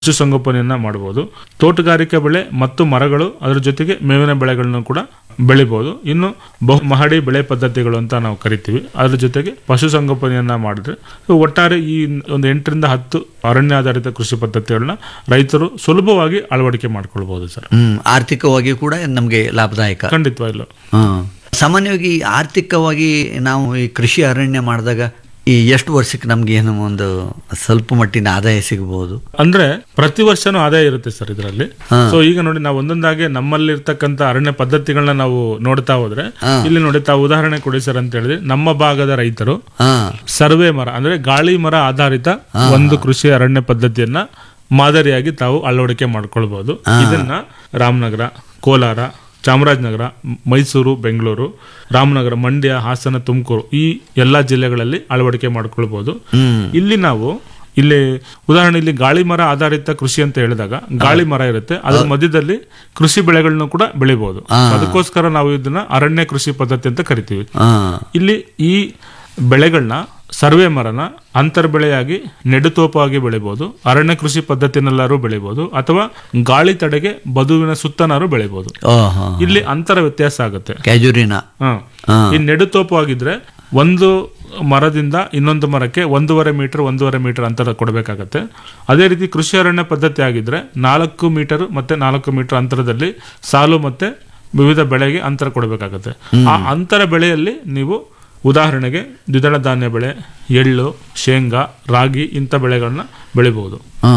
ಪಶುಸಂಗೋಪನೆಯನ್ನ ಮಾಡಬಹುದು ತೋಟಗಾರಿಕೆ ಬೆಳೆ ಮತ್ತು ಮರಗಳು ಅದರ ಜೊತೆಗೆ ಮೇವಿನ ಬೆಳೆಗಳನ್ನು ಕೂಡ ಬೆಳಿಬಹುದು ಇನ್ನು ಬಹು ಮಹಡಿ ಬೆಳೆ ಪದ್ಧತಿಗಳು ಅಂತ ನಾವು ಕರಿತೀವಿ ಅದ್ರ ಜೊತೆಗೆ ಪಶುಸಂಗೋಪನೆಯನ್ನ ಮಾಡಿದ್ರೆ ಸೊ ಒಟ್ಟಾರೆ ಈ ಒಂದು ಎಂಟರಿಂದ ಹತ್ತು ಅರಣ್ಯ ಆಧಾರಿತ ಕೃಷಿ ಪದ್ಧತಿಗಳನ್ನ ರೈತರು ಸುಲಭವಾಗಿ ಅಳವಡಿಕೆ ಮಾಡ್ಕೊಳ್ಬಹುದು ಸರ್ ಹ್ಮ್ ಆರ್ಥಿಕವಾಗಿ ಕೂಡ ನಮಗೆ ಲಾಭದಾಯಕ ಖಂಡಿತವಾಗಿಲ್ಲ ಹ್ಮ್. ಸಾಮಾನ್ಯವಾಗಿ ಆರ್ಥಿಕವಾಗಿ ನಾವು ಈ ಕೃಷಿ ಅರಣ್ಯ ಮಾಡಿದಾಗ ಈ ಎಷ್ಟು ವರ್ಷಕ್ಕೆ ನಮ್ಗೆ ಏನೋ ಒಂದು ಸ್ವಲ್ಪ ಮಟ್ಟಿನ ಆದಾಯ ಸಿಗಬಹುದು ಅಂದ್ರೆ ಪ್ರತಿ ವರ್ಷನೂ ಆದಾಯ ಇರುತ್ತೆ ಸರ್ ಇದರಲ್ಲಿ ಸೊ ಈಗ ನೋಡಿ ನಾವು ಒಂದೊಂದಾಗೆ ನಮ್ಮಲ್ಲಿ ಇರ್ತಕ್ಕಂಥ ಅರಣ್ಯ ಪದ್ಧತಿಗಳನ್ನ ನಾವು ನೋಡ್ತಾ ಹೋದ್ರೆ ಇಲ್ಲಿ ನೋಡಿ ತಾವು ಉದಾಹರಣೆ ಕೊಡಿ ಸರ್ ಅಂತ ಹೇಳಿದ್ರೆ ನಮ್ಮ ಭಾಗದ ರೈತರು ಹಾ ಸರ್ವೆ ಮರ ಅಂದ್ರೆ ಗಾಳಿ ಮರ ಆಧಾರಿತ ಒಂದು ಕೃಷಿ ಅರಣ್ಯ ಪದ್ಧತಿಯನ್ನ ಮಾದರಿಯಾಗಿ ತಾವು ಅಳವಡಿಕೆ ಮಾಡ್ಕೊಳ್ಬಹುದು ಇದನ್ನ ರಾಮನಗರ ಕೋಲಾರ ಚಾಮರಾಜನಗರ ಮ್- ಮೈಸೂರು ಬೆಂಗಳೂರು ರಾಮನಗರ ಮಂಡ್ಯ ಹಾಸನ ತುಮಕೂರು ಈ ಎಲ್ಲಾ ಜಿಲ್ಲೆಗಳಲ್ಲಿ ಅಳವಡಿಕೆ ಮಾಡ್ಕೊಳ್ಬಹುದು ಹ್ಮ್ ಇಲ್ಲಿ ನಾವು ಇಲ್ಲಿ ಉದಾಹರಣೆ ಇಲ್ಲಿ ಗಾಳಿ ಮರ ಆಧಾರಿತ ಕೃಷಿ ಅಂತ ಹೇಳಿದಾಗ ಗಾಳಿ ಮರ ಇರುತ್ತೆ ಅದ್ರ ಮಧ್ಯದಲ್ಲಿ ಕೃಷಿ ಬೆಳೆಗಳನ್ನು ಕೂಡ ಬೆಳಿಬಹುದು ಅದಕ್ಕೋಸ್ಕರ ನಾವು ಇದನ್ನ ಅರಣ್ಯ ಕೃಷಿ ಪದ್ಧತಿ ಅಂತ ಕರಿತೀವಿ ಹಾ ಇಲ್ಲಿ ಈ ಬೆಳೆಗಳನ್ನ ಸರ್ವೆ ಮರನ ಅಂತರ್ ಬೆಳೆಯಾಗಿ ನೆಡುತೋಪಾಗಿ ಬೆಳಿಬಹುದು ಅರಣ್ಯ ಕೃಷಿ ಪದ್ಧತಿನಲ್ಲಾರು ಬೆಳಿಬಹುದು ಅಥವಾ ಗಾಳಿ ತಡೆಗೆ ಬದುವಿನ ಸುತ್ತನಾರು ಬೆಳಿಬಹುದು ಓಹೋ ಇಲ್ಲಿ ಅಂತರ ವ್ಯತ್ಯಾಸ ಆಗುತ್ತೆ ಕ್ಯಾಜುರಿನ ಹ. ಹಾ. ಈ ನೆಡುತೋಪು ಆಗಿದ್ರೆ ಒಂದು ಮರದಿಂದ ಇನ್ನೊಂದು ಮರಕ್ಕೆ ಒಂದೂವರೆ ಮೀಟರ್ ಒಂದೂವರೆ ಮೀಟರ್ ಅಂತರ ಕೊಡಬೇಕಾಗತ್ತೆ ಅದೇ ರೀತಿ ಕೃಷಿ ಅರಣ್ಯ ಪದ್ಧತಿ ಆಗಿದ್ರೆ ನಾಲ್ಕು ಮೀಟರ್ ಮತ್ತೆ ನಾಲ್ಕು ಮೀಟರ್ ಅಂತರದಲ್ಲಿ ಸಾಲು ಮತ್ತೆ ವಿವಿಧ ಬೆಳೆಗೆ ಅಂತರ ಕೊಡಬೇಕಾಗತ್ತೆ ಆ ಅಂತರ ಬೆಳೆಯಲ್ಲಿ ನೀವು ಉದಾಹರಣೆಗೆ ದ್ವಿದಳ ಧಾನ್ಯ ಬೆಳೆ ಎಳ್ಳು ಶೇಂಗಾ ರಾಗಿ ಇಂಥ ಬೆಳೆಗಳನ್ನ ಬೆಳಿಬಹುದು ಹಾ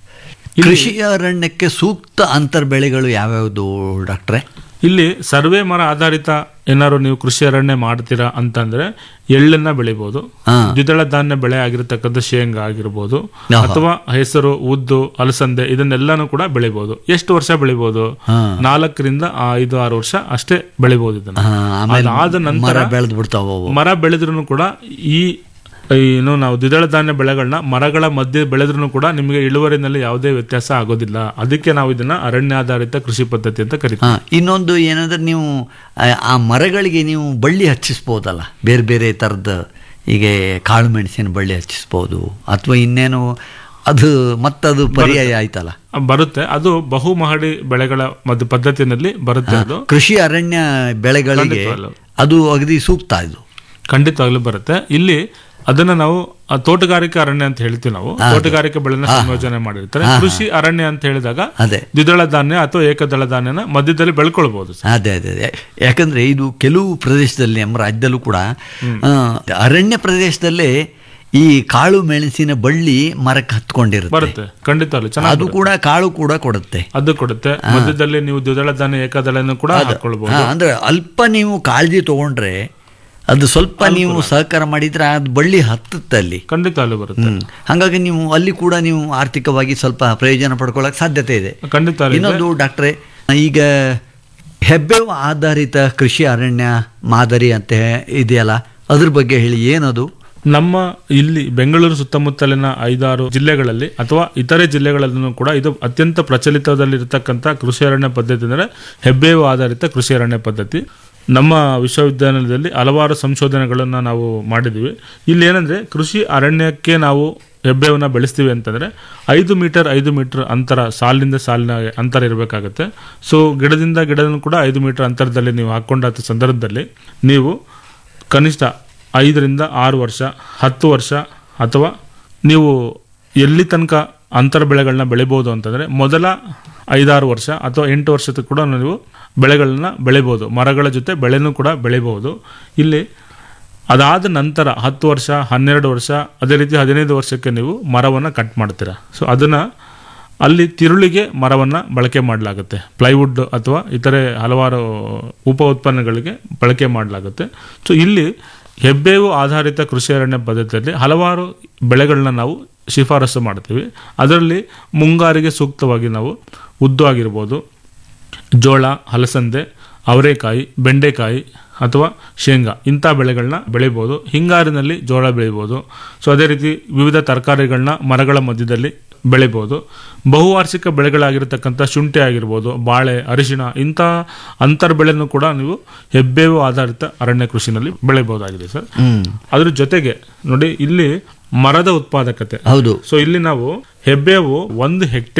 ಕೃಷಿ ಅರಣ್ಯಕ್ಕೆ ಸೂಕ್ತ ಅಂತರ್ ಬೆಳೆಗಳು ಯಾವ್ಯಾವುದು ಡಾಕ್ಟ್ರೆ ಇಲ್ಲಿ ಸರ್ವೆ ಮರ ಆಧಾರಿತ ಏನಾದ್ರು ನೀವು ಕೃಷಿ ಅರಣ್ಯ ಮಾಡ್ತೀರಾ ಅಂತಂದ್ರೆ ಎಳ್ಳನ್ನ ಬೆಳಿಬಹುದು ಹಾ. ದ್ವಿದಳ ಧಾನ್ಯ ಬೆಳೆ ಆಗಿರತಕ್ಕಂಥ ಶೇಂಗಾ ಆಗಿರ್ಬೋದು ಆಹಾ. ಅಥವಾ ಹೆಸರು ಉದ್ದು ಅಲಸಂದೆ ಇದನ್ನೆಲ್ಲಾನು ಕೂಡ ಬೆಳಿಬಹುದು ಎಷ್ಟು ವರ್ಷ ಬೆಳಿಬಹುದು ಹಾ. ನಾಲ್ಕರಿಂದ ಐದು ಆರು ವರ್ಷ ಅಷ್ಟೇ ಬೆಳಿಬಹುದು ಇದನ್ನ ಹಾ, ಆಮೇಲೆ ಅದಾದ ನಂತರ ಮರ ಬೆಳೆದು ಬಿಡ್ತಾವ ಅವು. ಮರ ಬೆಳೆದ್ರೂ ಕೂಡ ಈ ಏನು ನಾವು ದ್ವಿದಳ ಧಾನ್ಯ ಬೆಳೆಗಳನ್ನ ಮರಗಳ ಮಧ್ಯೆ ಬೆಳೆದ್ರೂ ಕೂಡ ನಿಮಗೆ ಇಳುವರಿನಲ್ಲಿ ಯಾವುದೇ ವ್ಯತ್ಯಾಸ ಆಗೋದಿಲ್ಲ ಅದಕ್ಕೆ ನಾವು ಇದನ್ನ ಅರಣ್ಯಾಧಾರಿತ ಕೃಷಿ ಪದ್ಧತಿ ಅಂತ ಕರಿತೀವಿ ಹಾ ಇನ್ನೊಂದು ಏನಂದ್ರೆ ನೀವು ಆ- ಆ ಮರಗಳಿಗೆ ನೀವು ಬಳ್ಳಿ ಹಚ್ಚಿಸ್ಬೋದಲ್ಲ ಬೇರೆ ಬೇರೆ ಥರದ ಹೀಗೆ ಕಾಳು ಮೆಣಸಿನ ಬಳ್ಳಿ ಹಚ್ಚಿಸ್ಬೋದು ಅಥವಾ ಇನ್ನೇನು ಅದು ಮತ್ತದು ಪರ್ಯಾಯ ಆಯ್ತಲ್ಲ ಬರುತ್ತೆ ಅದು ಬಹು ಮಹಡಿ ಬೆಳೆಗಳ ಮಧ್ಯ ಪದ್ಧತಿನಲ್ಲಿ ಬರುತ್ತೆ ಅದು ಕೃಷಿ ಅರಣ್ಯ ಬೆಳೆಗಳಿಗೆ ಖಂಡಿತವಾಗ್ಲೂ. ಅದು ಅಗದಿ ಸೂಕ್ತ ಇದು ಖಂಡಿತವಾಗ್ಲೂ ಬರುತ್ತೆ ಇಲ್ಲಿ ಅದನ್ನ ನಾವು ಆ, ತೋಟಗಾರಿಕೆ ಅರಣ್ಯ ಅಂತ ಹೇಳ್ತೀವಿ ನಾವು ತೋಟಗಾರಿಕೆ ಬೆಳೆನ ಸಂಯೋಜನೆ ಮಾಡಿರ್ತಾರೆ ಕೃಷಿ ಅರಣ್ಯ ಅಂತ ಹೇಳಿದಾಗ ಅದೇ ದ್ವಿದಳ ಧಾನ್ಯ ಅಥವಾ ಏಕದಳ ಧಾನ್ಯನ ಮಧ್ಯದಲ್ಲಿ ಬೆಳ್ಕೊಳ್ಬಹುದು ಸರ್. ಅದೇ ಅದೇ ಅದೇ ಯಾಕಂದ್ರೆ ಇದು ಕೆಲವು ಪ್ರದೇಶದಲ್ಲಿ ನಮ್ಮ ರಾಜ್ಯದಲ್ಲೂ ಕೂಡ ಆ, ಅರಣ್ಯ ಪ್ರದೇಶದಲ್ಲೇ ಈ ಕಾಳು ಮೆಣಸಿನ ಬಳ್ಳಿ ಮರಕ್ಕೆ ಹತ್ಕೊಂಡಿರುತ್ತೆ ಬರುತ್ತೆ ಖಂಡಿತವಾಗ್ಲೂ ಚೆನ್ನಾಗಿ ಅದು ಕೂಡ ಕಾಳು ಕೂಡ ಕೊಡುತ್ತೆ ಅದು ಕೊಡುತ್ತೆ ಮಧ್ಯದಲ್ಲಿ ನೀವು ದ್ವಿದಳ ಧಾನ್ಯ ಏಕದಳನ್ನು ಕೂಡ ಹಾಕೊಳ್ಬಹುದು ಹಾ, ಅಂದ್ರೆ ಅಲ್ಪ ನೀವು ಕಾಳಜಿ ತಗೊಂಡ್ರೆ ಅದು ಸ್ವಲ್ಪ ನೀವು ಸಹಕಾರ ಮಾಡಿದ್ರೆ ಅದು ಬಳ್ಳಿ ಹತ್ತುತ್ತೆ ಅಲ್ಲಿ ಖಂಡಿತವಾಗ್ಲೂ ಬರುತ್ತೆ ಹ್ಮ್. ಹಾಗಾಗಿ ನೀವು ಅಲ್ಲಿ ಕೂಡ ನೀವು ಆರ್ಥಿಕವಾಗಿ ಸ್ವಲ್ಪ ಪ್ರಯೋಜನ ಪಡ್ಕೊಳ್ಳೋಕೆ ಸಾಧ್ಯತೆ ಇದೆ ಖಂಡಿತ ಇನ್ನೊಂದು ಡಾಕ್ಟ್ರೆ ಈಗ ಹೆಬ್ಬೇವು ಆಧಾರಿತ ಕೃಷಿ ಅರಣ್ಯ ಮಾದರಿ ಅಂತ ಇದೆಯಲ್ಲ ಅದ್ರ ಬಗ್ಗೆ ಹೇಳಿ ಏನದು ನಮ್ಮ ಇಲ್ಲಿ ಬೆಂಗಳೂರು ಸುತ್ತಮುತ್ತಲಿನ ಐದಾರು ಜಿಲ್ಲೆಗಳಲ್ಲಿ ಅಥವಾ ಇತರೆ ಜಿಲ್ಲೆಗಳಲ್ಲೂ ಕೂಡ ಇದು ಅತ್ಯಂತ ಪ್ರಚಲಿತದಲ್ಲಿರ್ತಕ್ಕಂಥ ಕೃಷಿ ಅರಣ್ಯ ಪದ್ಧತಿ ಅಂದರೆ ಹೆಬ್ಬೇವು ಆಧಾರಿತ ಕೃಷಿ ಅರಣ್ಯ ಪದ್ಧತಿ ನಮ್ಮ ವಿಶ್ವವಿದ್ಯಾನಿಲಯದಲ್ಲಿ ಹಲವಾರು ಸಂಶೋಧನೆಗಳನ್ನು ನಾವು ಮಾಡಿದ್ವಿ ಇಲ್ಲಿ ಏನಂದ್ರೆ ಕೃಷಿ ಅರಣ್ಯಕ್ಕೆ ನಾವು ಹೆಬ್ಬೇವನ್ನ ಬೆಳೆಸ್ತೀವಿ ಅಂತಂದ್ರೆ ಐದು ಮೀಟರ್ ಐದು ಮೀಟರ್ ಅಂತರ ಸಾಲಿನಿಂದ ಸಾಲಿನ ಅಂತರ ಇರಬೇಕಾಗುತ್ತೆ ಸೊ ಗಿಡದಿಂದ ಗಿಡನೂ ಕೂಡ ಐದು ಮೀಟರ್ ಅಂತರದಲ್ಲಿ ನೀವು ಹಾಕೊಂಡ ಸಂದರ್ಭದಲ್ಲಿ ನೀವು ಕನಿಷ್ಠ ಐದರಿಂದ ಆರು ವರ್ಷ ಹತ್ತು ವರ್ಷ ಅಥವಾ ನೀವು ಎಲ್ಲಿ ತನಕ ಅಂತರ ಬೆಳೆಗಳನ್ನ ಬೆಳಿಬೋದು ಅಂತಂದರೆ ಮೊದಲ ಐದಾರು ವರ್ಷ ಅಥವಾ ಎಂಟು ವರ್ಷದ ಕೂಡ ನೀವು ಬೆಳೆಗಳನ್ನ ಬೆಳಿಬೋದು ಮರಗಳ ಜೊತೆ ಬೆಳೆನೂ ಕೂಡ ಬೆಳಿಬೋದು ಇಲ್ಲಿ ಅದಾದ ನಂತರ ಹತ್ತು ವರ್ಷ ಹನ್ನೆರಡು ವರ್ಷ ಅದೇ ರೀತಿ ಹದಿನೈದು ವರ್ಷಕ್ಕೆ ನೀವು ಮರವನ್ನು ಕಟ್ ಮಾಡ್ತೀರಾ ಸೊ ಅದನ್ನು ಅಲ್ಲಿ ತಿರುಳಿಗೆ ಮರವನ್ನು ಬಳಕೆ ಮಾಡಲಾಗುತ್ತೆ ಪ್ಲೈವುಡ್ ಅಥವಾ ಇತರೆ ಹಲವಾರು ಉಪ ಉತ್ಪನ್ನಗಳಿಗೆ ಬಳಕೆ ಮಾಡಲಾಗುತ್ತೆ ಸೊ ಇಲ್ಲಿ ಹೆಬ್ಬೇವು ಆಧಾರಿತ ಕೃಷಿ ಅರಣ್ಯ ಪದ್ಧತಿಯಲ್ಲಿ ಹಲವಾರು ಬೆಳೆಗಳನ್ನ ನಾವು ಶಿಫಾರಸು ಮಾಡ್ತೀವಿ ಅದರಲ್ಲಿ ಮುಂಗಾರಿಗೆ ಸೂಕ್ತವಾಗಿ ನಾವು ಉದ್ದು ಆಗಿರ್ಬೋದು ಜೋಳ ಹಲಸಂದೆ ಅವರೆಕಾಯಿ ಬೆಂಡೆಕಾಯಿ ಅಥವಾ ಶೇಂಗಾ ಇಂಥ ಬೆಳೆಗಳನ್ನ ಬೆಳಿಬೋದು ಹಿಂಗಾರಿನಲ್ಲಿ ಜೋಳ ಬೆಳಿಬೋದು ಸೊ ಅದೇ ರೀತಿ ವಿವಿಧ ತರಕಾರಿಗಳನ್ನ ಮರಗಳ ಮಧ್ಯದಲ್ಲಿ ಬೆಳಿಬೋದು ಬಹುವಾರ್ಷಿಕ ಬೆಳೆಗಳಾಗಿರ್ತಕ್ಕಂಥ ಶುಂಠಿ ಆಗಿರ್ಬೋದು ಬಾಳೆ ಅರಿಶಿಣ ಇಂಥ ಅಂತರ್ ಬೆಳೆನೂ ಕೂಡ ನೀವು ಹೆಬ್ಬೇವು ಆಧಾರಿತ ಅರಣ್ಯ ಕೃಷಿನಲ್ಲಿ ಬೆಳಿಬಹುದಾಗಿದೆ ಸರ್ ಹ್ಮ್ ಅದ್ರ ಜೊತೆಗೆ ನೋಡಿ ಇಲ್ಲಿ ಮರದ ಉತ್ಪಾದಕತೆ ಹೌದು ಸೊ ಇಲ್ಲಿ ನಾವು ಹೆಬ್ಬೇವು ಒಂದು ಹೆಕ್ಟೇರ್